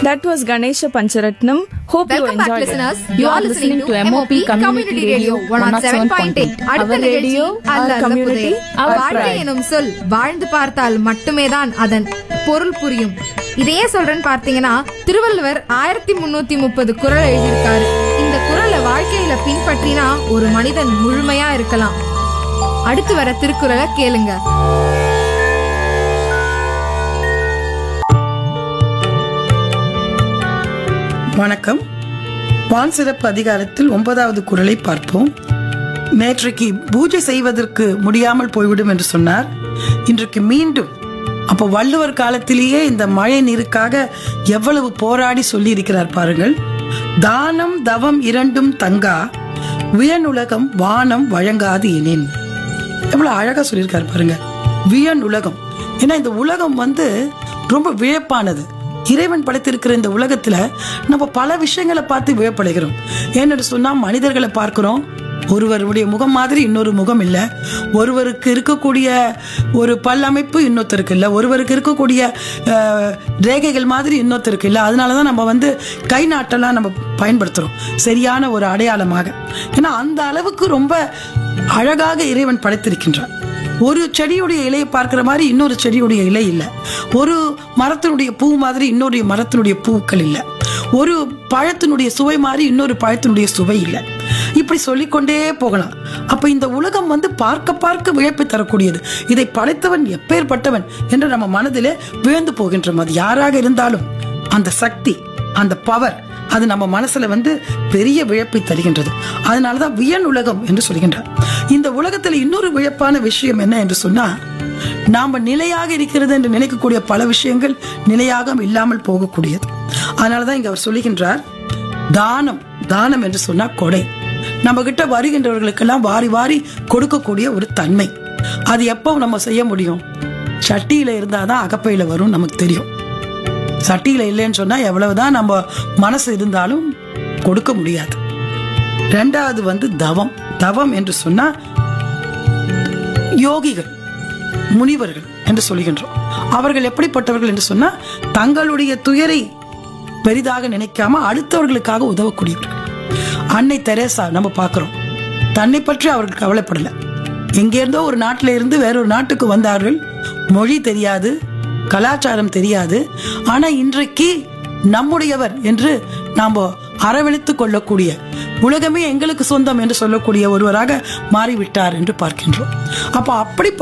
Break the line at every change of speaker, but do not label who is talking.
That was Ganesha Pancharatnam. Hope you
Welcome back,
enjoyed
listeners.
it.
You are listening to MOP Community Radio 107.8. அடுத்த
Our
நிகழ்ச்சி
radio,
அல்ல
our
அல்ல
community,
புதை.
our
வாழ்க்கை
pride.
எனும் சொல் வாழ்ந்து பார்த்தால் மட்டுமே தான் அதன் பொருள் புரியும் இதையே சொல்றேன்னு பார்த்தீங்கன்னா திருவள்ளுவர் ஆயிரத்தி முன்னூத்தி முப்பது குறள் எழுதியிருக்காரு இந்த குறளை வாழ்க்கையில பின்பற்றினா ஒரு மனிதன் முழுமையா இருக்கலாம் அடுத்து வர திருக்குறளை கேளுங்க
வணக்கம் வான் சிறப்பு அதிகாரத்தில் ஒன்பதாவது குறளை பார்ப்போம் நேற்றைக்கு பூஜை செய்வதற்கு முடியாமல் போய்விடும் என்று சொன்னார் இன்றைக்கு மீண்டும் அப்போ வள்ளுவர் காலத்திலேயே இந்த மழை நீருக்காக எவ்வளவு போராடி சொல்லி இருக்கிறார் பாருங்கள் தானம் தவம் இரண்டும் தங்கா வியனுலகம் வானம் வழங்காது எனின் எவ்வளவு அழகா சொல்லியிருக்காரு பாருங்க வியன் உலகம் ஏன்னா இந்த உலகம் வந்து ரொம்ப வியப்பானது இறைவன் படைத்திருக்கிற இந்த உலகத்துல நம்ம பல விஷயங்களை பார்த்து வியப்படைகிறோம் ஏன்னு சொன்னா மனிதர்களை பார்க்கிறோம் ஒருவருடைய முகம் மாதிரி இன்னொரு முகம் இல்ல ஒருவருக்கு இருக்கக்கூடிய ஒரு பல் அமைப்பு இன்னொருத்தருக்கு இல்ல ஒருவருக்கு இருக்கக்கூடிய அஹ், ரேகைகள் மாதிரி இன்னொருத்தருக்கு இல்ல அதனாலதான் நம்ம வந்து கை நாட்டெல்லாம் நம்ம பயன்படுத்துறோம் சரியான ஒரு அடையாளமாக ஏன்னா அந்த அளவுக்கு ரொம்ப அழகாக இறைவன் படைத்திருக்கின்றான் ஒரு செடியுடைய இலையை பார்க்கிற மாதிரி இன்னொரு செடியுடைய இலை இல்லை ஒரு மரத்தினுடைய பூ மாதிரி இன்னொரு மரத்தினுடைய பூக்கள் இல்லை ஒரு பழத்தினுடைய சுவை மாதிரி இன்னொரு பழத்தினுடைய சுவை இல்லை இப்படி சொல்லிக்கொண்டே போகலாம் அப்ப இந்த உலகம் வந்து பார்க்க பார்க்க வியப்பை தரக்கூடியது இதை படைத்தவன் எப்பேற்பட்டவன் என்று நம்ம மனதிலே வியந்து போகின்றோம் அது யாராக இருந்தாலும் அந்த சக்தி அந்த பவர் அது நம்ம மனசுல வந்து பெரிய வியப்பை தருகின்றது அதனாலதான் வியன் உலகம் என்று சொல்கின்றார் இந்த உலகத்துல இன்னொரு வியப்பான விஷயம் என்ன என்று சொன்னா நாம நிலையாக இருக்கிறது என்று நினைக்கக்கூடிய பல விஷயங்கள் நிலையாக இல்லாமல் போகக்கூடியது அதனாலதான் இங்க அவர் சொல்லுகின்றார் தானம் தானம் என்று சொன்னா கொடை நம்ம கிட்ட வருகின்றவர்களுக்கெல்லாம் வாரி வாரி கொடுக்கக்கூடிய ஒரு தன்மை அது எப்போ நம்ம செய்ய முடியும் சட்டியில இருந்தாதான் அகப்பையில வரும் நமக்கு தெரியும் சட்டியில இல்லைன்னு சொன்னா எவ்வளவுதான் நம்ம மனசு இருந்தாலும் கொடுக்க முடியாது ரெண்டாவது வந்து தவம் தவம் என்று சொன்னா யோகிகள் முனிவர்கள் என்று சொல்கின்றோம் அவர்கள் எப்படிப்பட்டவர்கள் என்று சொன்னா தங்களுடைய துயரை பெரிதாக நினைக்காம அடுத்தவர்களுக்காக உதவக்கூடியவர்கள் அன்னை தெரேசா நம்ம பார்க்கிறோம் தன்னை பற்றி அவர்கள் கவலைப்படல எங்கேருந்தோ ஒரு நாட்டில இருந்து வேறொரு நாட்டுக்கு வந்தார்கள் மொழி தெரியாது கலாச்சாரம் தெரியாது ஆனா இன்றைக்கு நம்முடையவர் என்று நாம் அரவணைத்துக் கொள்ளக்கூடிய உலகமே எங்களுக்கு சொந்தம் என்று சொல்லக்கூடிய ஒருவராக மாறிவிட்டார் என்று பார்க்கின்றோம் அப்ப அப்படி